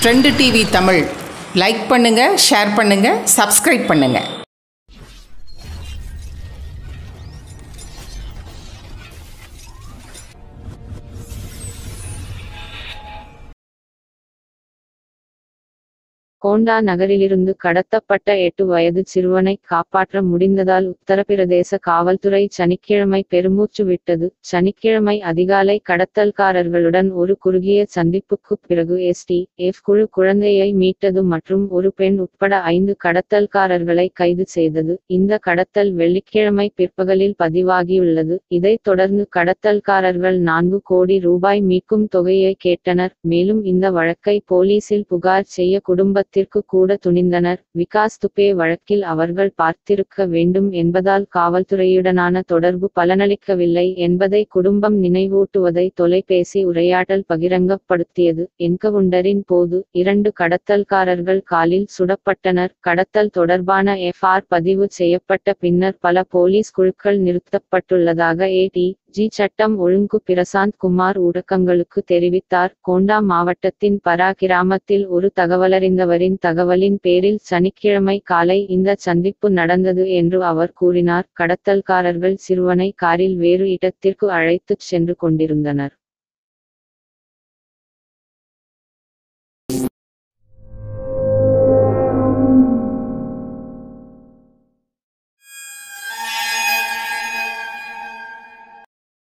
trend TV Tamil like பண்ணுங்கள் share பண்ணுங்கள் subscribe பண்ணுங்கள் கோண்டா நகரிலிருந்து கடத்தப்பட்ட எட்டு வயது சிறுவனை காப்பாற்ற முடிந்ததால் உத்தரப்பிரதேச காவல்துறை சனிக்கிழமை பெருமூச்சு விட்டது சனிக்கிழமை அதிகாலை கடத்தல்காரர்களுடன் ஒரு குறுகிய சந்திப்புக்குப் பிறகு எஸ்டி எஃப் குழு குழந்தையை மீட்டது மற்றும் ஒரு பெண் உட்பட ஐந்து கடத்தல்காரர்களை கைது செய்தது இந்த கடத்தல் வெள்ளிக்கிழமை பிற்பகலில் பதிவாகியுள்ளது இதைத் தொடர்ந்து கடத்தல்காரர்கள் நான்கு கோடி ரூபாய் மீட்கும் தொகையை கேட்டனர் மேலும் இந்த வழக்கை போலீசில் புகார் செய்ய குடும்பத்திற்கு கூட துணிந்தனர் விகாஸ் துபே வழக்கில் அவர்கள் பார்த்திருக்க வேண்டும் என்பதால் காவல்துறையுடனான தொடர்பு பலனளிக்கவில்லை என்பதை குடும்பம் நினைவூட்டுவதை தொலைபேசி உரையாடல் பகிரங்கப்படுத்தியது என்கவுண்டரின் போது இரண்டு கடத்தல்காரர்கள் காலில் சுடப்பட்டனர் கடத்தல் தொடர்பான எஃப்ஆர் பதிவு செய்யப்பட்ட பின்னர் பல போலீஸ் குழுக்கள் நிறுத்தப்பட்டுள்ளதாக ஏடி ஜி சட்டம் ஒழுங்கு பிரசாந்த் குமார் ஊடகங்களுக்கு தெரிவித்தார் கோண்டா மாவட்டத்தின் பரா கிராமத்தில் ஒரு தகவலறிந்தவரின் தகவலின் பேரில் சனிக்கிழமை காலை இந்த சந்திப்பு நடந்தது என்று அவர் கூறினார் கடத்தல்காரர்கள் சிறுவனை காரில் வேறு இடத்திற்கு அழைத்துச் சென்று கொண்டிருந்தனர்